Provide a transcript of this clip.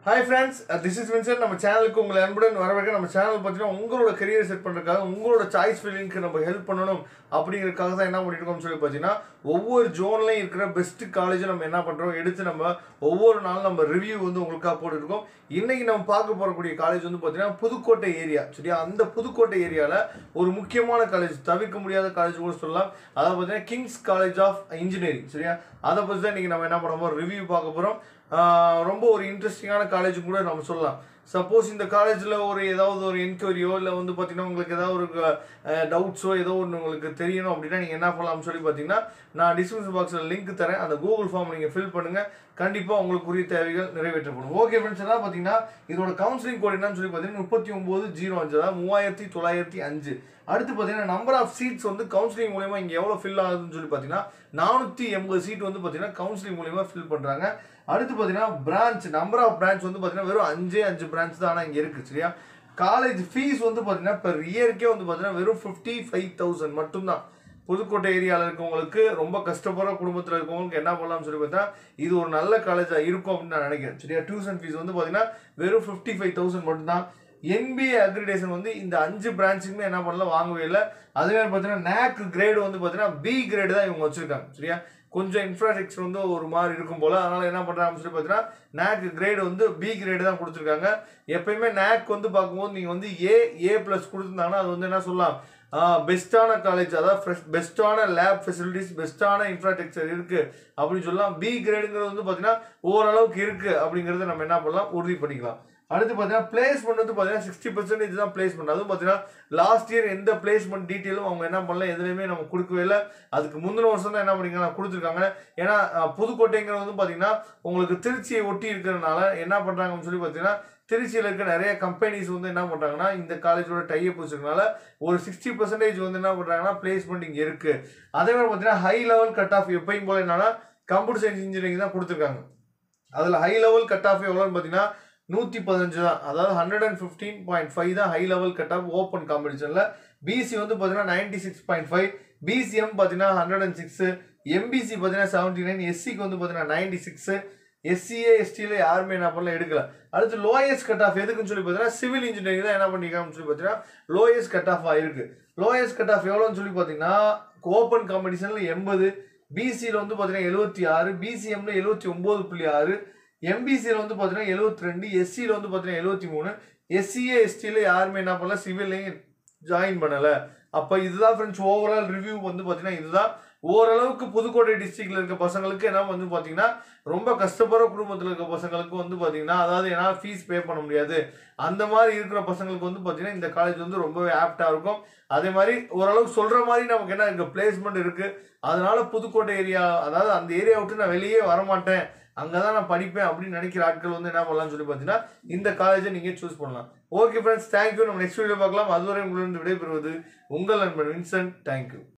hi friends this is Vinson நம்ம சேனலுக்கு உங்களை அன்புடன் வரவேற்க நம்ம சேனல் பார்த்தீங்கன்னா உங்களோட கரியர் செட் பண்ணுறதுக்காக உங்களோட சாய்ஸ் ஃபீலிங்க்கு நம்ம ஹெல்ப் பண்ணணும் அப்படிங்கிறதுக்காக தான் என்ன பண்ணிருக்கோம்னு சொல்லி பார்த்தீங்கன்னா ஒவ்வொரு ஜோன்லையும் இருக்கிற பெஸ்ட் காலேஜை நம்ம என்ன பண்ணுறோம் எடுத்து நம்ம ஒவ்வொரு நாளும் நம்ம ரிவ்யூ வந்து உங்களுக்காக போட்டுருக்கோம் இன்னைக்கு நம்ம பார்க்க போகக்கூடிய காலேஜ் வந்து பார்த்தீங்கன்னா புதுக்கோட்டை ஏரியா சரியா அந்த புதுக்கோட்டை ஏரியாவில் ஒரு முக்கியமான காலேஜ் தவிர்க்க முடியாத காலேஜ் கூட சொல்லலாம் அதாவது பார்த்தீங்கன்னா கிங்ஸ் காலேஜ் ஆஃப் இன்ஜினியரிங் சரியா அதை பற்றி தான் இன்றைக்கி நம்ம என்ன பண்ண போகிறோம் ரிவ்யூ பார்க்க போகிறோம் ரொம்ப ஒரு இன்ட்ரெஸ்டிங்கான காலேஜ் கூட நம்ம சொல்லலாம் சப்போஸ் இந்த காலேஜில் ஒரு ஏதாவது ஒரு என்கொயரியோ இல்லை வந்து பார்த்தீங்கன்னா உங்களுக்கு ஏதாவது ஒரு டவுட்ஸோ ஏதோ ஒன்று உங்களுக்கு தெரியணும் அப்படின்னா நீங்கள் என்ன பண்ணலாம்னு சொல்லி பார்த்தீங்கன்னா நான் டிஸ்கிரிப்ஷன் பாக்ஸில் லிங்க் தரேன் அந்த கூகுள் ஃபார்ம் நீங்கள் ஃபில் பண்ணுங்கள் கண்டிப்பாக உங்களுக்கு உரிய தேவைகள் நிறைவேற்றப்படும் ஓகே ஃப்ரெண்ட்ஸ் எல்லாம் பார்த்தீங்கன்னா இதோட கவுன்சிலிங் கோட் என்னன்னு சொல்லி பார்த்தீங்கன்னா முப்பத்தி ஒம்பது ஜீரோ அஞ்சு அதாவது மூவாயிரத்தி தொள்ளாயிரத்தி அஞ்சு அடுத்து பார்த்தீங்கன்னா நம்பர் ஆஃப் சீட்ஸ் வந்து கவுன்சிலிங் மூலயமா இங்கே எவ்வளோ ஃபில் ஆகுதுன்னு சொல்லி பார்த்தீங்கன்னா நானூற்றி எண்பது சீட் வந்து பார்த்தீங்கன்னா கவுன்சிலிங் மூலயமா ஃபில் பண்ணுறாங்க அடுத்து பார்த்தீங்கன்னா பிரான்ச் நம்பர் ஆஃப் பிரான்ச் வந்து பார்த்தீங்கன்னா வெறும் அஞ்சே அஞ்சு பிரான்ச் தான் ஆனால் இங்கே இருக்குது சரியா காலேஜ் ஃபீஸ் வந்து பார்த்தீங்கன்னா பெர் இயருக்கே வந்து பார்த்தீங்கன்னா வெறும் ஃபிஃப்டி ஃபைவ் தௌசண்ட் மட்டும்தான் புதுக்கோட்டை ஏரியாவில் இருக்கவங்களுக்கு ரொம்ப கஷ்டப்படுற குடும்பத்தில் இருக்கவங்களுக்கு என்ன பண்ணலாம்னு சொல்லி பார்த்தா இது ஒரு நல்ல காலேஜாக இருக்கும் அப்படின்னு நான் நினைக்கிறேன் சரியா டியூஷன் ஃபீஸ் வந்து பார்த்தீங்கன்னா வெறும் ஃபிஃப்டி ஃபைவ் தௌசண்ட் மட்டும்தான் என்பிஏ அக்ரிடேஷன் வந்து இந்த அஞ்சு பிரான்ச்சுக்குமே என்ன பண்ணல வாங்கவே இல்லை அதே மாதிரி பார்த்தீங்கன்னா நேக் கிரேடு வந்து பார்த்தீங்கன்னா பி கிரேடு தான் இவங்க வச்சிருக்காங்க சரியா கொஞ்சம் இன்ஃப்ராஸ்ட்ரக்சர் வந்து ஒரு மாதிரி இருக்கும் போல் அதனால் என்ன பண்ணுறாங்கன்னு சொல்லி பார்த்தீங்கன்னா நேக் கிரேடு வந்து பி கிரேடு தான் கொடுத்துருக்காங்க எப்பயுமே நேக் வந்து பார்க்கும்போது நீங்கள் வந்து ஏ ஏ ப்ளஸ் கொடுத்துருந்தாங்கன்னா அது வந்து என்ன சொல்லலாம் பெஸ்ட்டான காலேஜ் அதாவது ஃப்ரெஷ் பெஸ்ட்டான லேப் ஃபெசிலிட்டிஸ் பெஸ்ட்டான இன்ஃப்ராஸ்ட்ரக்சர் இருக்குது அப்படின்னு சொல்லலாம் பி கிரேடுங்கிறது வந்து பார்த்தீங்கன்னா ஓரளவுக்கு இருக்குது அப்படிங்கிறத நம்ம என்ன பண்ணலாம் உறுதி பண்ணிக்கலாம் அடுத்து பார்த்தீங்கன்னா பிளேஸ்மெண்ட் வந்து பார்த்தீங்கன்னா சிக்ஸ்டி பர்சன்டேஜ் தான் பிளேஸ்மெண்ட் அதுவும் பார்த்தீங்கன்னா லாஸ்ட் இயர் எந்த பிளேஸ்மெண்ட் டீட்டெயிலும் அவங்க என்ன பண்ணல எதுலையுமே நம்ம கொடுக்கவே இல்லை அதுக்கு முந்தின வருஷம் தான் என்ன பண்ணிக்கலாம் கொடுத்துருக்காங்க ஏன்னா அஹ், புதுக்கோட்டைங்கிறது வந்து பார்த்தீங்கன்னா உங்களுக்கு திருச்சியை ஒட்டி இருக்கிறதுனால என்ன பண்ணுறாங்கன்னு சொல்லி பார்த்தீங்கன்னா திருச்சியில் இருக்க நிறைய கம்பெனிஸ் வந்து என்ன பண்ணுறாங்கன்னா இந்த காலேஜோட டைப் வச்சிருக்கனால ஒரு சிக்ஸ்டி பர்சன்டேஜ் வந்து என்ன பண்ணுறாங்கன்னா பிளேஸ்மெண்ட் இங்கே இருக்குது அதே மாதிரி பார்த்தீங்கன்னா ஹை லெவல் கட் ஆஃப் எப்பயும் போல என்னன்னா கம்ப்யூட்டர் சயின்ஸ் இன்ஜினியரிங் தான் கொடுத்துருக்காங்க அதில் ஹை லெவல் கட் ஆஃப் எவ்வளோன்னு பார்த்தீங்கன்னா நூற்றி பதினஞ்சு தான் அதாவது hundred and fifteen point five தான் high level cut off open காம்படிஷனில் பிசி வந்து பார்த்தீங்கன்னா ninety six point five BCM பார்த்தீங்கன்னா ஹண்ட்ரட் அண்ட் சிக்ஸு எம்பிசி பார்த்தீங்கன்னா செவன்ட்டி நைன் எஸ்சிக்கு வந்து பார்த்தீங்கன்னா நைன்டி சிக்ஸு எஸ்சிஏ எஸ்டியில் யாருமே என்ன பண்ணல எடுக்கல அடுத்து லோயஸ்ட் கட் ஆஃப் எதுக்குன்னு சொல்லி பார்த்தீங்கன்னா சிவில் இன்ஜினியரிங் தான் என்ன பண்ணிருக்காங்கன்னு சொல்லி பார்த்தீங்கன்னா லோயஸ்ட் கட் ஆஃப் ஆயிருக்கு லோயஸ்ட் கட் ஆஃப் எவ்வளோன்னு சொல்லி பார்த்தீங்கன்னா ஓப்பன் காம்படிஷனில் எண்பது பிசியில் வந்து பார்த்தீங்கன்னா எழுபத்தி ஆறு பிசிஎம்ல எழுபத்தி ஒம்பது புள்ளி ஆறு எம்பிசியில் வந்து பார்த்தீங்கன்னா எழுபத்தி ரெண்டு எஸ்சியில் வந்து பார்த்தீங்கன்னா எழுபத்தி மூணு எஸ்சிஏ எஸ்டியில் யாருமே என்ன பண்ணல சிவில்லையும் ஜாயின் பண்ணலை அப்போ இதுதான் ஃப்ரெண்ட்ஸ் ஓவரால் ரிவ்யூ வந்து பார்த்தீங்கன்னா இதுதான் ஓரளவுக்கு புதுக்கோட்டை டிஸ்ட்ரிக்ட்ல இருக்க பசங்களுக்கு என்ன வந்து பார்த்தீங்கன்னா ரொம்ப கஷ்டப்படுற குடும்பத்தில் இருக்க பசங்களுக்கு வந்து பார்த்தீங்கன்னா அதாவது என்னால் ஃபீஸ் பே பண்ண முடியாது அந்த மாதிரி இருக்கிற பசங்களுக்கு வந்து பார்த்தீங்கன்னா இந்த காலேஜ் வந்து ரொம்பவே ஆப்டாக இருக்கும் அதே மாதிரி ஓரளவுக்கு சொல்கிற மாதிரி நமக்கு என்ன இருக்குது பிளேஸ்மெண்ட் இருக்குது அதனால புதுக்கோட்டை ஏரியா அதாவது அந்த ஏரியா விட்டு நான் வெளியே வரமாட்டேன் அங்கே தான் நான் படிப்பேன் அப்படின்னு நினைக்கிற ஆட்கள் வந்து என்ன பண்ணலாம்னு சொல்லி பார்த்தீங்கன்னா இந்த காலேஜை நீங்கள் சூஸ் பண்ணலாம் ஓகே ஃப்ரெண்ட்ஸ் தேங்க்யூ நம்ம நெக்ஸ்ட் வீடியோ பார்க்கலாம் அதுவரை உங்களிருந்து விடைபெறுவது உங்கள் நண்பன் வின்சென்ட் தேங்க்யூ